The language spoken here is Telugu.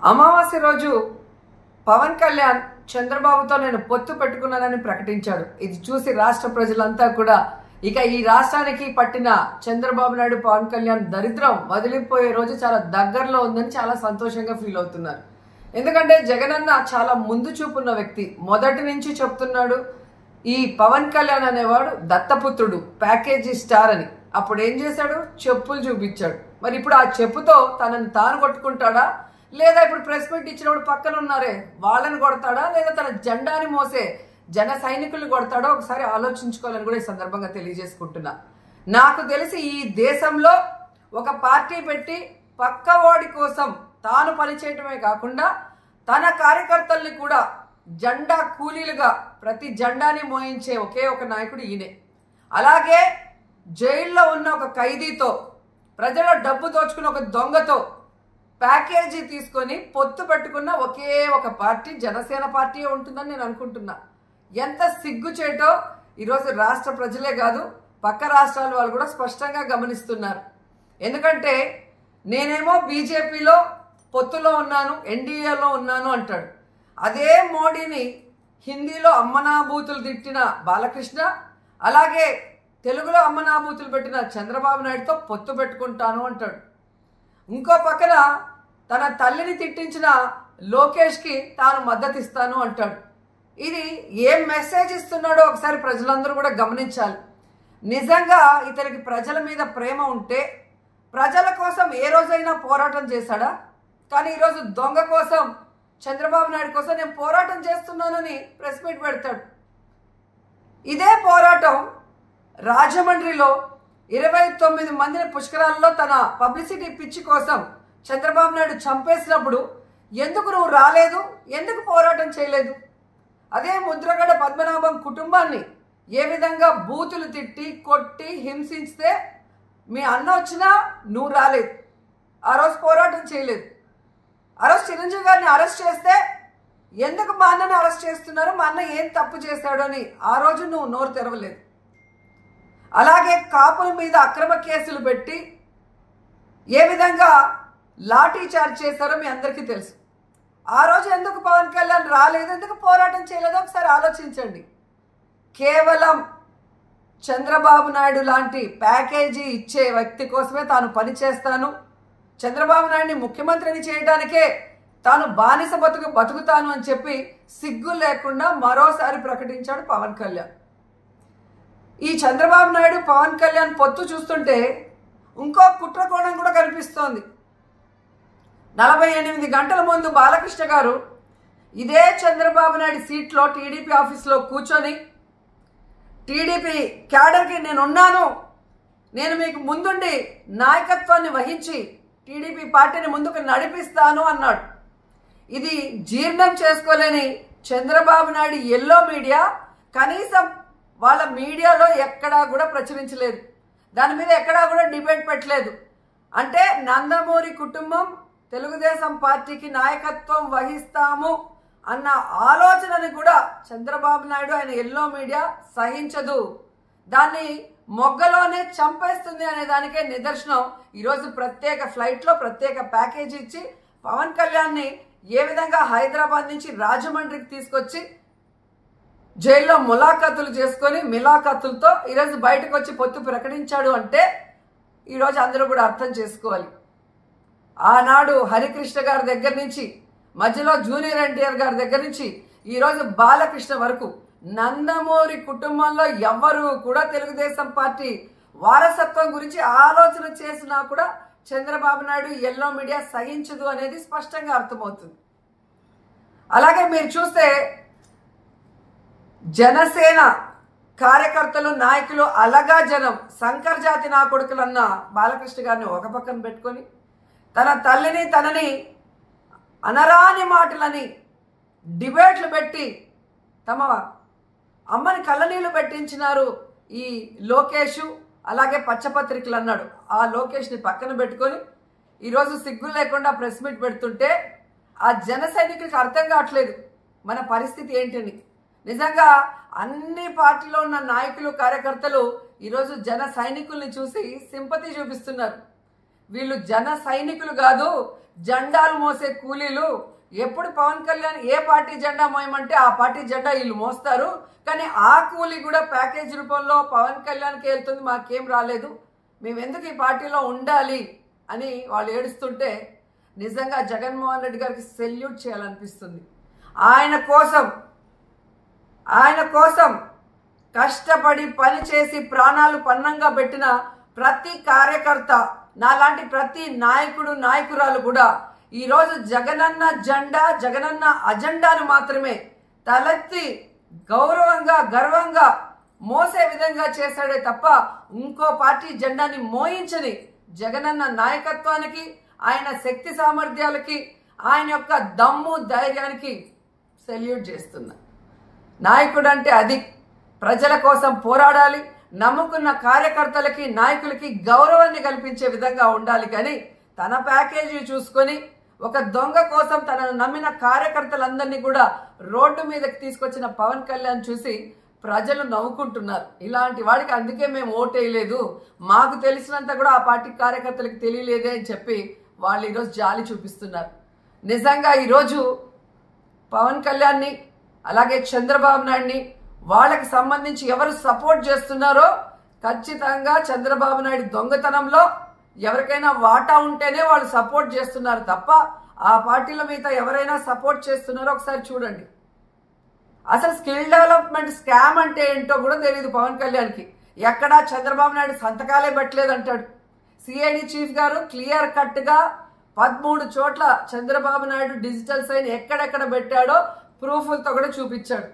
అమావాస్య రోజు పవన్ కళ్యాణ్ చంద్రబాబుతో నేను పొత్తు పెట్టుకున్నానని ప్రకటించాడు ఇది చూసి రాష్ట్ర ప్రజలంతా కూడా ఇక ఈ రాష్ట్రానికి పట్టిన చంద్రబాబు నాయుడు పవన్ కళ్యాణ్ దరిద్రం వదిలిపోయే రోజు చాలా దగ్గరలో ఉందని చాలా సంతోషంగా ఫీల్ అవుతున్నారు ఎందుకంటే జగనన్న చాలా ముందు చూపున్న వ్యక్తి మొదటి నుంచి చెప్తున్నాడు ఈ పవన్ కళ్యాణ్ అనేవాడు దత్తపుత్రుడు ప్యాకేజీ స్టార్ అని అప్పుడు ఏం చేశాడు చెప్పులు చూపించాడు మరి ఇప్పుడు ఆ చెప్పుతో తనని తాను కొట్టుకుంటాడా లేదా ఇప్పుడు ప్రెస్ మీట్ ఇచ్చినప్పుడు పక్కన ఉన్నారే వాళ్ళని కొడతాడా లేదా తన జెండాని మోసే జన సైనికుల్ని కొడతాడో ఒకసారి ఆలోచించుకోవాలని కూడా ఈ సందర్భంగా తెలియజేసుకుంటున్నా నాకు తెలిసి ఈ దేశంలో ఒక పార్టీ పెట్టి పక్కవాడి కోసం తాను పనిచేయటమే కాకుండా తన కార్యకర్తల్ని కూడా జెండా కూలీలుగా ప్రతి జెండాని మోయించే ఒకే ఒక నాయకుడు ఈయనే అలాగే జైల్లో ఉన్న ఒక ఖైదీతో ప్రజల డబ్బు దోచుకున్న ఒక దొంగతో ప్యాకేజీ తీసుకొని పొత్తు పెట్టుకున్న ఒకే ఒక పార్టీ జనసేన పార్టీ ఉంటుందని నేను అనుకుంటున్నా ఎంత సిగ్గుచేటో ఈరోజు రాష్ట్ర ప్రజలే కాదు పక్క రాష్ట్రాల వాళ్ళు కూడా స్పష్టంగా గమనిస్తున్నారు ఎందుకంటే నేనేమో బీజేపీలో పొత్తులో ఉన్నాను ఎన్డీఏలో ఉన్నాను అంటాడు అదే మోడీని హిందీలో అమ్మనాభూతులు తిట్టిన బాలకృష్ణ అలాగే తెలుగులో అమ్మనాభూతులు పెట్టిన చంద్రబాబు నాయుడుతో పొత్తు పెట్టుకుంటాను అంటాడు ఇంకో పక్కన తన తల్లిని తిట్టించిన లోకేష్కి తాను మద్దతు ఇస్తాను అంటాడు ఇది ఏం మెసేజ్ ఇస్తున్నాడో ఒకసారి ప్రజలందరూ కూడా గమనించాలి నిజంగా ఇతనికి ప్రజల మీద ప్రేమ ఉంటే ప్రజల కోసం ఏ రోజైనా పోరాటం చేశాడా కానీ ఈరోజు దొంగ కోసం చంద్రబాబు నాయుడు కోసం నేను పోరాటం చేస్తున్నానని ప్రెస్ మీట్ పెడతాడు ఇదే పోరాటం రాజమండ్రిలో ఇరవై తొమ్మిది మందిని పుష్కరాల్లో తన పబ్లిసిటీ పిచ్చి కోసం చంద్రబాబు నాయుడు చంపేసినప్పుడు ఎందుకు నువ్వు రాలేదు ఎందుకు పోరాటం చేయలేదు అదే ముద్రగడ పద్మనాభం కుటుంబాన్ని ఏ విధంగా బూతులు తిట్టి కొట్టి హింసిస్తే మీ అన్న వచ్చినా నువ్వు రాలేదు ఆ రోజు పోరాటం చేయలేదు ఆ రోజు చిరంజీవి గారిని అరెస్ట్ చేస్తే ఎందుకు మా అన్నని అరెస్ట్ చేస్తున్నారు మా అన్న ఏం తప్పు చేశాడు అని ఆ రోజు నువ్వు నోరు తెరవలేదు అలాగే కాపుల మీద అక్రమ కేసులు పెట్టి ఏ విధంగా లాఠీ చార్జ్ చేశారో మీ అందరికీ తెలుసు ఆ రోజు ఎందుకు పవన్ కళ్యాణ్ రాలేదు ఎందుకు పోరాటం చేయలేదో ఒకసారి ఆలోచించండి కేవలం చంద్రబాబు నాయుడు లాంటి ప్యాకేజీ ఇచ్చే వ్యక్తి కోసమే తాను పనిచేస్తాను చంద్రబాబు నాయుడిని ముఖ్యమంత్రిని చేయడానికే తాను బానిస బతుకు బతుకుతాను అని చెప్పి సిగ్గు లేకుండా మరోసారి ప్రకటించాడు పవన్ కళ్యాణ్ ఈ చంద్రబాబు నాయుడు పవన్ కళ్యాణ్ పొత్తు చూస్తుంటే ఇంకో కుట్రకోణం కూడా కనిపిస్తోంది నలభై ఎనిమిది గంటల ముందు బాలకృష్ణ గారు ఇదే చంద్రబాబు నాయుడు సీట్లో టీడీపీ ఆఫీస్లో కూర్చొని టీడీపీ క్యాడర్కి నేను ఉన్నాను నేను మీకు ముందుండి నాయకత్వాన్ని వహించి టీడీపీ పార్టీని ముందుకు నడిపిస్తాను అన్నాడు ఇది జీర్ణం చేసుకోలేని చంద్రబాబు నాయుడు ఎల్లో మీడియా కనీసం వాళ్ళ మీడియాలో ఎక్కడా కూడా ప్రచురించలేదు దాని మీద ఎక్కడా కూడా డిబేట్ పెట్టలేదు అంటే నందమూరి కుటుంబం తెలుగుదేశం పార్టీకి నాయకత్వం వహిస్తాము అన్న ఆలోచనని కూడా చంద్రబాబు నాయుడు ఆయన ఎల్లో మీడియా సహించదు దాన్ని మొగ్గలోనే చంపేస్తుంది అనే దానికే నిదర్శనం ఈరోజు ప్రత్యేక ఫ్లైట్లో ప్రత్యేక ప్యాకేజీ ఇచ్చి పవన్ కళ్యాణ్ని ఏ విధంగా హైదరాబాద్ నుంచి రాజమండ్రికి తీసుకొచ్చి జైల్లో ములాఖతులు చేసుకొని మిలాఖతులతో ఈరోజు బయటకు వచ్చి పొత్తు ప్రకటించాడు అంటే ఈరోజు అందరూ కూడా అర్థం చేసుకోవాలి ఆనాడు హరికృష్ణ గారి దగ్గర నుంచి మధ్యలో జూనియర్ ఎన్టీఆర్ గారి దగ్గర నుంచి ఈరోజు బాలకృష్ణ వరకు నందమూరి కుటుంబంలో ఎవ్వరూ కూడా తెలుగుదేశం పార్టీ వారసత్వం గురించి ఆలోచన చేసినా కూడా చంద్రబాబు నాయుడు ఎల్లో మీడియా సహించదు అనేది స్పష్టంగా అర్థమవుతుంది అలాగే మీరు చూస్తే జనసేన కార్యకర్తలు నాయకులు అలగా జనం శంకర్ జాతి నా కొడుకులన్న బాలకృష్ణ గారిని ఒక పక్కన పెట్టుకొని తన తల్లిని తనని అనరాని మాటలని డిబేట్లు పెట్టి తమ అమ్మని కళ్ళనీళ్ళు పెట్టించినారు ఈ లోకేషు అలాగే పచ్చపత్రికలు అన్నాడు ఆ లోకేష్ని పక్కన పెట్టుకొని ఈరోజు సిగ్గు లేకుండా ప్రెస్ మీట్ పెడుతుంటే ఆ జన సైనికులకు అర్థం కావట్లేదు మన పరిస్థితి ఏంటని నిజంగా అన్ని పార్టీలో ఉన్న నాయకులు కార్యకర్తలు ఈరోజు జన సైనికుల్ని చూసి సింపతి చూపిస్తున్నారు వీళ్ళు జన సైనికులు కాదు జెండాలు మోసే కూలీలు ఎప్పుడు పవన్ కళ్యాణ్ ఏ పార్టీ జెండా మోయమంటే ఆ పార్టీ జెండా వీళ్ళు మోస్తారు కానీ ఆ కూలీ కూడా ప్యాకేజ్ రూపంలో పవన్ కళ్యాణ్కి వెళ్తుంది మాకేం రాలేదు మేము ఎందుకు ఈ పార్టీలో ఉండాలి అని వాళ్ళు ఏడుస్తుంటే నిజంగా జగన్మోహన్ రెడ్డి గారికి సెల్యూట్ చేయాలనిపిస్తుంది ఆయన కోసం ఆయన కోసం కష్టపడి పనిచేసి ప్రాణాలు పన్నంగా పెట్టిన ప్రతి కార్యకర్త నాలాంటి ప్రతి నాయకుడు నాయకురాలు కూడా ఈరోజు జగనన్న జెండా జగనన్న అజెండాను మాత్రమే తలెత్తి గౌరవంగా గర్వంగా మోసే విధంగా చేశాడే తప్ప ఇంకో పార్టీ జెండాని మోయించని జగనన్న నాయకత్వానికి ఆయన శక్తి సామర్థ్యాలకి ఆయన యొక్క దమ్ము ధైర్యానికి సెల్యూట్ చేస్తున్నా నాయకుడు అంటే అది ప్రజల కోసం పోరాడాలి నమ్ముకున్న కార్యకర్తలకి నాయకులకి గౌరవాన్ని కల్పించే విధంగా ఉండాలి కానీ తన ప్యాకేజీ చూసుకొని ఒక దొంగ కోసం తనను నమ్మిన కార్యకర్తలందరినీ కూడా రోడ్డు మీదకి తీసుకొచ్చిన పవన్ కళ్యాణ్ చూసి ప్రజలు నవ్వుకుంటున్నారు ఇలాంటి వాడికి అందుకే మేము ఓటేయలేదు మాకు తెలిసినంత కూడా ఆ పార్టీ కార్యకర్తలకు తెలియలేదే అని చెప్పి వాళ్ళు ఈరోజు జాలి చూపిస్తున్నారు నిజంగా ఈరోజు పవన్ కళ్యాణ్ని అలాగే చంద్రబాబు నాయుడిని వాళ్ళకి సంబంధించి ఎవరు సపోర్ట్ చేస్తున్నారో ఖచ్చితంగా చంద్రబాబు నాయుడు దొంగతనంలో ఎవరికైనా వాటా ఉంటేనే వాళ్ళు సపోర్ట్ చేస్తున్నారు తప్ప ఆ పార్టీలో మిగతా ఎవరైనా సపోర్ట్ చేస్తున్నారో ఒకసారి చూడండి అసలు స్కిల్ డెవలప్మెంట్ స్కామ్ అంటే ఏంటో కూడా తెలియదు పవన్ కళ్యాణ్కి ఎక్కడా చంద్రబాబు నాయుడు సంతకాలే పెట్టలేదు అంటాడు సిఐడి చీఫ్ గారు క్లియర్ కట్గా పదమూడు చోట్ల చంద్రబాబు నాయుడు డిజిటల్ సైన్ ఎక్కడెక్కడ పెట్టాడో ప్రూఫ్లతో కూడా చూపించాడు